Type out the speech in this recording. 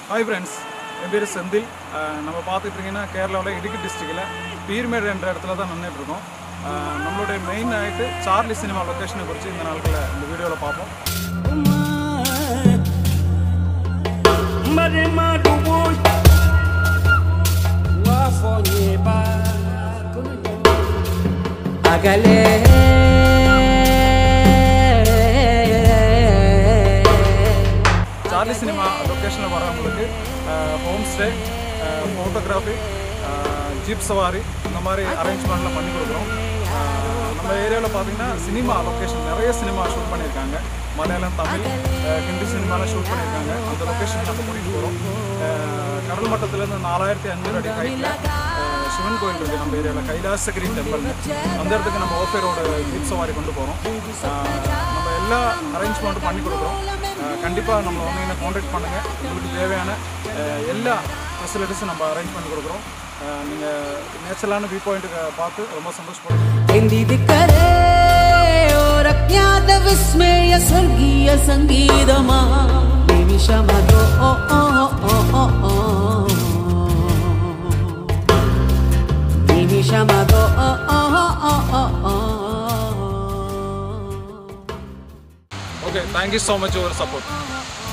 hi friends என் பேர் செந்தில் அஹ் நம்ம பார்த்துட்டு இருக்கீங்கன்னா கேரளாவில் இடுக்கி டிஸ்ட்ரிக்டில் பீர்மேடு என்ற இடத்துல தான் நின்றுட்டு இருக்கோம் அஹ் நம்மளுடைய மெயின் ஆகிட்டு சார்லி சினிமா லொக்கேஷனை குறித்து இந்த நாட்களில் இந்த வீடியோவில் பார்ப்போம் சார்லி சினிமா லொக்கேஷனில் வரவங்களுக்கு ஹோம் ஸ்டே ஃபோட்டோகிராஃபி ஜீப் சவாரி இந்த மாதிரி அரேஞ்ச்மெண்ட்லாம் பண்ணி கொடுக்குறோம் அஹ் நம்ம ஏரியாவில் பார்த்தீங்கன்னா சினிமா லொக்கேஷன் நிறைய சினிமா ஷூட் பண்ணியிருக்காங்க மலையாளம் தமிழ் அஹ் ஹிந்தி சினிமாலாம் ஷூட் பண்ணியிருக்காங்க அந்த லொக்கேஷன் நம்ம கூட்டிகிட்டு போகிறோம் கடல் மட்டத்துலேருந்து நாலாயிரத்தி ஐநூறு அடி ஹைட்டில் சிவன் கோயில் இருக்குது நம்ம ஏரியாவில் கைலாசகிரி டெம்பிள் அந்த இடத்துக்கு நம்ம ஓஃபே ரோடு ஜீப் சவாரி கொண்டு போகிறோம் நம்ம எல்லா அரேஞ்ச்மெண்ட்டும் பண்ணி கொடுக்குறோம் கண்டிப்பாக நம்ம வந்தீங்கன்னா காண்டாக்ட் பண்ணுங்கள் உங்களுக்கு தேவையான அஹ், எல்லா ஃபெசிலிட்டிஸும் நம்ம அரேஞ்ச் பண்ணி கொடுக்குறோம் நீங்கள் நேச்சுரலான வியூ பாயிண்ட்டுக்கு பார்த்து ரொம்ப சந்தோஷப்படுறோம் ಎಂದಿದಿಕ್ಕರೆ ಓರ ಅಜ್ಞಾತ ವಿಸ್ಮಯ ಸ್ವರ್ಗೀಯ ಸಂಗೀತಮ ನಿಮಿಷ ಮಧು ಓ ಓ ಓ ಓ ಓ ನಿಮಿಷ ಮಧು ಓ ಓ ಓ ಓ ಓ ஓகே தேங்க்யூ ஸோ மச் ஒரு சப்போர்ட்